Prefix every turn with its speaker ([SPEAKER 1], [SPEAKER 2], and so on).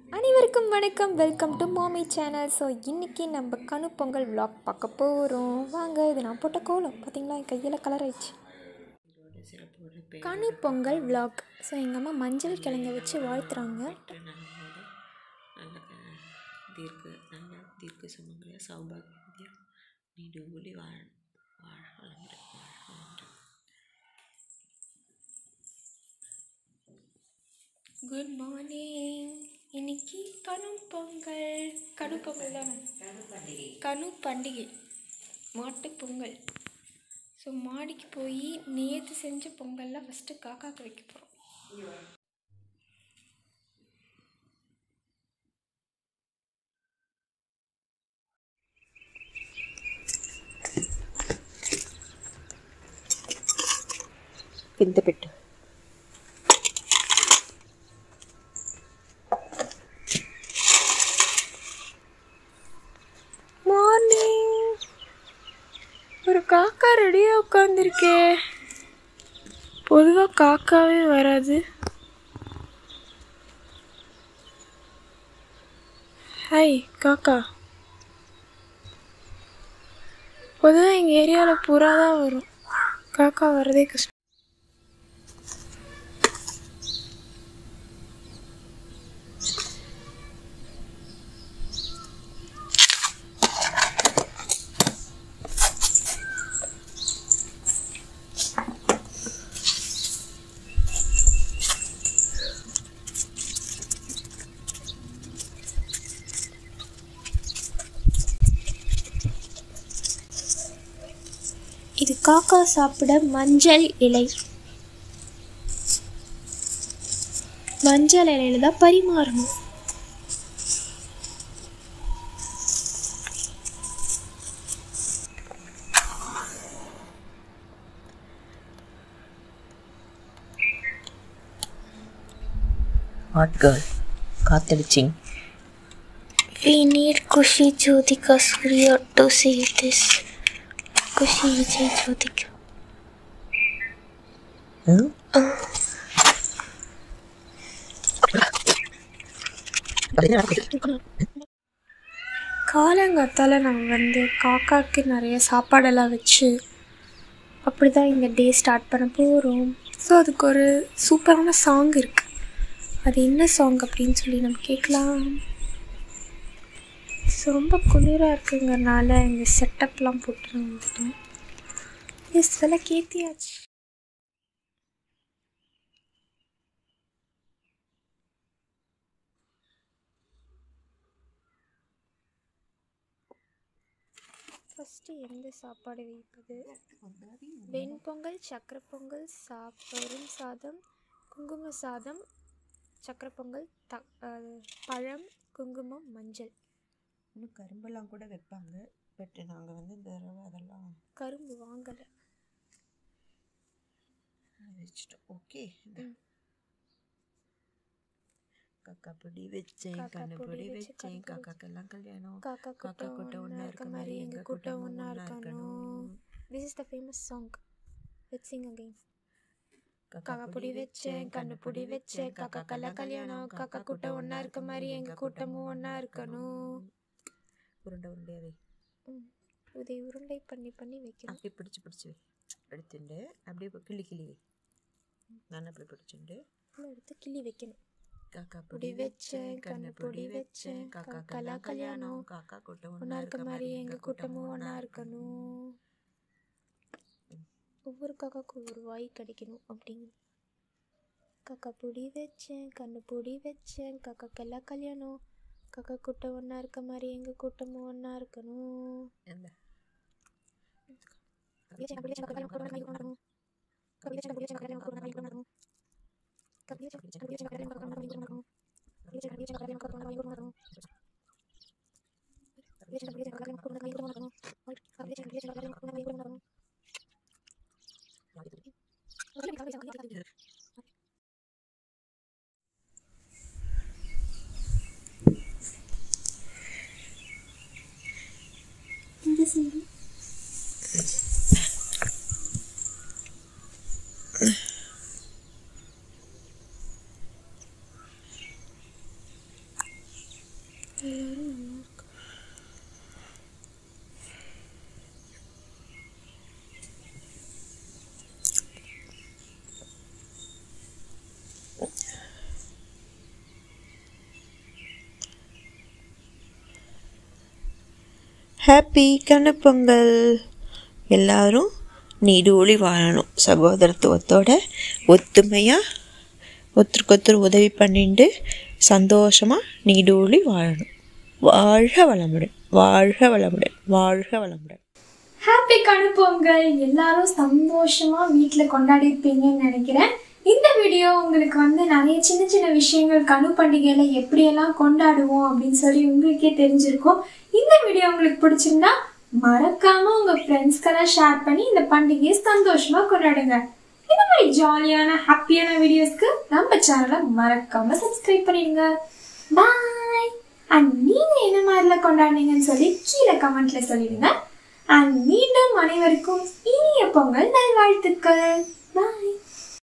[SPEAKER 1] அனைவருக்கும் வணக்கம் welcome to Mami channel so இன்றைக்கி நம்ம கனு பொங்கல் vlog பார்க்க போகிறோம் வாங்க இது நான் போட்ட கோலம் பார்த்தீங்களா என் கையில் கலர் ஆயிடுச்சு
[SPEAKER 2] இதோட சிறப்போட பேர்
[SPEAKER 1] கனு பொங்கல் vlog ஸோ எங்கள் அம்மா மஞ்சள் கிழங்க வச்சு வாழ்த்துறாங்க
[SPEAKER 2] நல்ல நல்ல க- தீர்க்க நல்ல தீர்க்க சுமங்கலியா சௌபாகியா நீடு ஒளி வாழ் வாழ வளமுறை வாழ்க வளமுறை
[SPEAKER 1] குட் மார்னிங் இன்னைக்கு கனு பொங்கல் கனு பொங்கல் தானே கனு பண்டிகை மாட்டு பொங்கல் ஸோ மாடிக்கு போய் நேற்று செஞ்ச பொங்கல்லாம் ஃபஸ்ட்டு காக்காக்கு வைக்க போகிறோம்
[SPEAKER 2] కింద పెట్టు
[SPEAKER 1] மார்னிங் ஒரு காக்கா ரெடியாக உட்காந்துருக்கே பொதுவாக காக்காவே வராது ஹாய் காக்கா பொதுவாக எங்கள் ஏரியாவில் புறா தான் வரும் காக்கா வர்றதே கஷ்டம் இது காக்கா சாப்பிட மஞ்சள் இலை மஞ்சள் இலையில தான் பரிமாறணும்
[SPEAKER 2] ஹாட் கேர்ள் காத்தடிச்சிங்
[SPEAKER 1] We need Kushi Jyotika Surya to see this. Kushi Vijay Jyotika. காலங்காத்தால் நம்ம வந்து காக்காக்கு நிறைய சாப்பாடெல்லாம் வச்சு அப்படி தான் இந்த டே ஸ்டார்ட் பண்ண போகிறோம் ஸோ அதுக்கு ஒரு சூப்பரான சாங் இருக்குது அது என்ன சாங் அப்படின்னு சொல்லி நம்ம கேட்கலாம் ஸோ ரொம்ப குளிராக இருக்குங்கிறனால இந்த செட்டப்லாம் போட்டு நான் வந்துட்டேன் எஸ் இதெல்லாம் கேத்தியாச்சு ஃபஸ்ட்டு எந்த சாப்பாடு வைப்பது வெண்பொங்கல் சக்கரை பொங்கல் சாப்பரும் சாதம் குங்கும சாதம் சக்கரை பொங்கல் த அஹ், பழம் குங்குமம் மஞ்சள்
[SPEAKER 2] இன்னும் கரும்பெல்லாம் கூட வைப்பாங்க பட் நாங்கள் வந்து இந்த தடவை அதெல்லாம்
[SPEAKER 1] கரும்பு வாங்கலை
[SPEAKER 2] வச்சுட்டோம் ஓகே
[SPEAKER 1] ம்.
[SPEAKER 2] காக்கா பொடி வச்சேன்
[SPEAKER 1] காக்கா
[SPEAKER 2] கண்ணு
[SPEAKER 1] பொடி
[SPEAKER 2] பொடி
[SPEAKER 1] வச்சு,
[SPEAKER 2] வச்சேன்
[SPEAKER 1] கண்ணு பொடி
[SPEAKER 2] காக்காக்கெல்லாம் கல்யாணம்
[SPEAKER 1] காக்கா
[SPEAKER 2] காக்கா
[SPEAKER 1] கூட்டம்
[SPEAKER 2] கூட்டம்
[SPEAKER 1] ஒன்றா இருக்க மாதிரி எங்கள் கூட்டம் ஒன்றா இருக்கணும் this is the famous song let's sing again காக்கா பொடி வச்சேன் கண்ணு பொடி வச்சேன் காக்கா கல்ல கல்யாணம் காக்கா கூட்டம் ஒன்றா இருக்க மாதிரி எங்கள் கூட்டமும் ஒன்றா இருக்கணும்
[SPEAKER 2] உருண்டை உருண்டையாவே
[SPEAKER 1] ம். இதை உருண்டை பண்ணி பண்ணி வைக்கணும்
[SPEAKER 2] அப்படி பிடிச்சு பிடிச்சு வை எடுத்துட்டு அப்படியே இப்ப கிளி கிளி வை நான் அப்படி பிடிச்சுண்டு
[SPEAKER 1] உள்ள எடுத்து கிள்ளி வைக்கணும்
[SPEAKER 2] காக்கா
[SPEAKER 1] பொடி வச்சேன் கண்ணு பொடி வச்சேன் காக்கா கலா கல்யாணம்
[SPEAKER 2] காக்கா கூட்டம்
[SPEAKER 1] ஒன்றா இருக்க மாதிரி எங்கள் கூட்டமும் ஒன்றா இருக்கணும் ஒவ்வொரு காக்காக்கும் ஒவ்வொரு வாய் கிடைக்கணும் அப்படிங்க காக்கா பொடி வச்சேன் கண்ணு பொடி வச்சேன் காக்கா கல்லா கல்யாணம் காக்கா கூட்டம் ஒன்றா இருக்க மாதிரி எங்கள் கூட்டமும் ஒன்றா இருக்கணும்
[SPEAKER 2] என்ன ஹாப்பி கண்ணப்பொங்கல் எல்லாரும் நீடூழி வாழணும் சகோதரத்துவத்தோட ஒத்துமையாக ஒருத்தருக்கு ஒருத்தர் உதவி பண்ணிட்டு சந்தோஷமாக நீடூழி வாழணும் வாழ்க வளமுடன் வாழ்க வளமுடன் வாழ்க வளமுடன்
[SPEAKER 1] ஹாப்பி கணுப்பொங்கல் எல்லாரும் சந்தோஷமா வீட்டில் கொண்டாடி இருப்பீங்கன்னு நினைக்கிறேன் இந்த வீடியோ உங்களுக்கு வந்து நிறைய சின்ன சின்ன விஷயங்கள் கனு பண்டிகையில எப்படியெல்லாம் கொண்டாடுவோம் அப்படின்னு சொல்லி உங்களுக்கே தெரிஞ்சிருக்கும் இந்த வீடியோ உங்களுக்கு பிடிச்சிருந்தா மறக்காம உங்க ஃப்ரெண்ட்ஸ்க்கெல்லாம் ஷேர் பண்ணி இந்த பண்டிகையை சந்தோஷமா கொண்டாடுங்க இந்த மாதிரி ஜாலியான ஹாப்பியான வீடியோஸ்க்கு நம்ம சேனலை மறக்காம சப்ஸ்கிரைப் பண்ணிடுங்க பாய் அண்ட் நீங்க என்ன மாதிரிலாம் கொண்டாடுனீங்கன்னு சொல்லி கீழே கமெண்ட்ல சொல்லிடுங்க அண்ட் மீண்டும் அனைவருக்கும் இனிய பொங்கல் நல்வாழ்த்துக்கள்